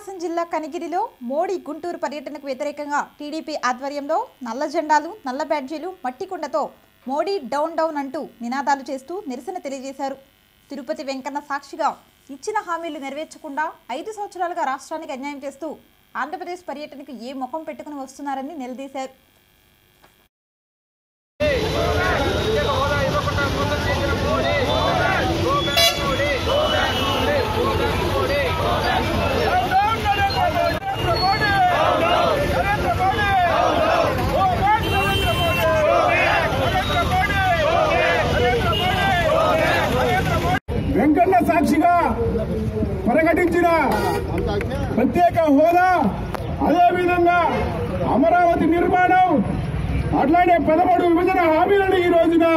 ప్రకాశం జిల్లా కనిగిరిలో మోడీ గుంటూరు పర్యటనకు వ్యతిరేకంగా టీడీపీ ఆధ్వర్యంలో నల్ల జెండాలు నల్ల బ్యాడ్జీలు మట్టికుండతో మోడీ డౌన్ డౌన్ అంటూ నినాదాలు చేస్తూ నిరసన తెలియజేశారు తిరుపతి వెంకన్న సాక్షిగా ఇచ్చిన హామీలు నెరవేర్చకుండా ఐదు సంవత్సరాలుగా రాష్ట్రానికి అన్యాయం చేస్తూ ఆంధ్రప్రదేశ్ పర్యటనకు ఏ ముఖం పెట్టుకుని వస్తున్నారని నిలదీశారు వెంకన్న సాక్షిగా ప్రకటించిన ప్రత్యేక హోదా అదేవిధంగా అమరావతి నిర్మాణం అట్లానే పదమూడు విభజన హామీలను ఈ రోజున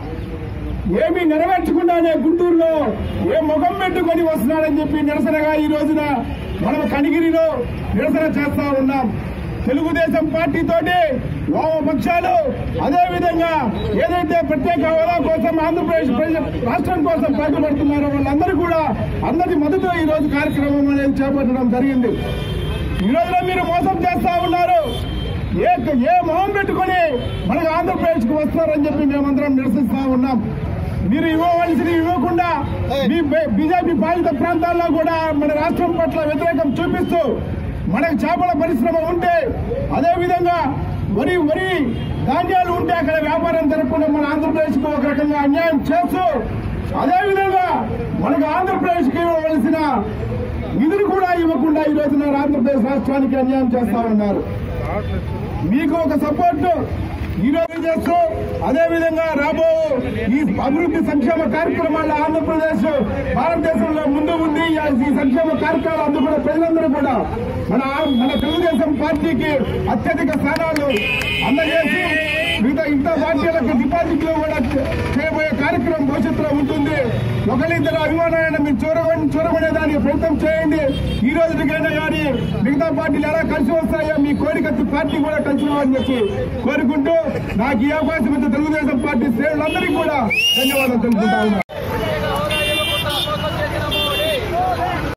ఏమీ నెరవేర్చకుండానే గుంటూరులో ఏ ముఖం పెట్టుకొని వస్తున్నాడని చెప్పి నిరసనగా ఈ రోజున మనం కనిగిరిలో నిరసన చేస్తా ఉన్నాం తెలుగుదేశం పార్టీ తోటి వామపక్షాలు అదేవిధంగా ఏదైతే ప్రత్యేక హోదా కోసం ఆంధ్రప్రదేశ్ ప్రజ- రాష్ట్రం కోసం పాటుపడుతున్నారో వాళ్ళందరూ కూడా అందరి మద్దతు ఈ రోజు కార్యక్రమం అనేది చేపట్టడం జరిగింది ఈ రోజున మీరు మోసం చేస్తా ఉన్నారు ఏ ఏ మొహం పెట్టుకొని మనకు ఆంధ్రప్రదేశ్ కు వస్తారని చెప్పి మేమందరం నిరసిస్తా ఉన్నాం మీరు ఇవ్వవలసినవి ఇవ్వకుండా మీ బీజేపీ పాలిత ప్రాంతాల్లో కూడా మన రాష్ట్రం పట్ల వ్యతిరేకం చూపిస్తూ మనకు చేపల పరిశ్రమ ఉంటే అదే విధంగా వరి వరి ధాన్యాలు ఉంటే అక్కడ వ్యాపారం జరగకుండా మన ఆంధ్రప్రదేశ్ కు ఒక రకంగా అన్యాయం చేస్తూ అదే విధంగా మనకు ఆంధ్రప్రదేశ్ కి ఇవ్వవలసిన నిధులు కూడా ఇవ్వకుండా ఈ రోజున ఆంధ్రప్రదేశ్ రాష్ట్రానికి అన్యాయం చేస్తా ఉన్నారు మీకు ఒక సపోర్ట్ ఈ రోజు చేస్తూ అదే విధంగా రాబో ఈ అభివృద్ధి సంక్షేమ కార్యక్రమాల్లో ఆంధ్రప్రదేశ్ భారతదేశంలో ముందు ఉంది ఈ సంక్షేమ కార్యక్రమాలు అందుకున్న ప్రజలందరూ కూడా మన మన తెలుగుదేశం పార్టీకి అత్యధిక స్థానాలు అందజేసి మిగతా ఇంత పార్టీలకు డిపాజిట్లు కూడా చేయబోయే కార్యక్రమం భవిష్యత్తులో ఉంటుంది ఒకరిద్దరు అభిమానాన్ని మీరు చూరగొని చూరగొనే దానికి ప్రయత్నం చేయండి ఈ రోజుకైనా కానీ మిగతా పార్టీలు ఎలా కలిసి వస్తాయో మీ కోరిక పార్టీ కూడా కలిసి రావాలని చెప్పి కోరుకుంటూ నాకు ఈ అవకాశం ఇచ్చిన తెలుగుదేశం పార్టీ శ్రేణులందరికీ కూడా ధన్యవాదాలు తెలుపుకుంటా ఉన్నాను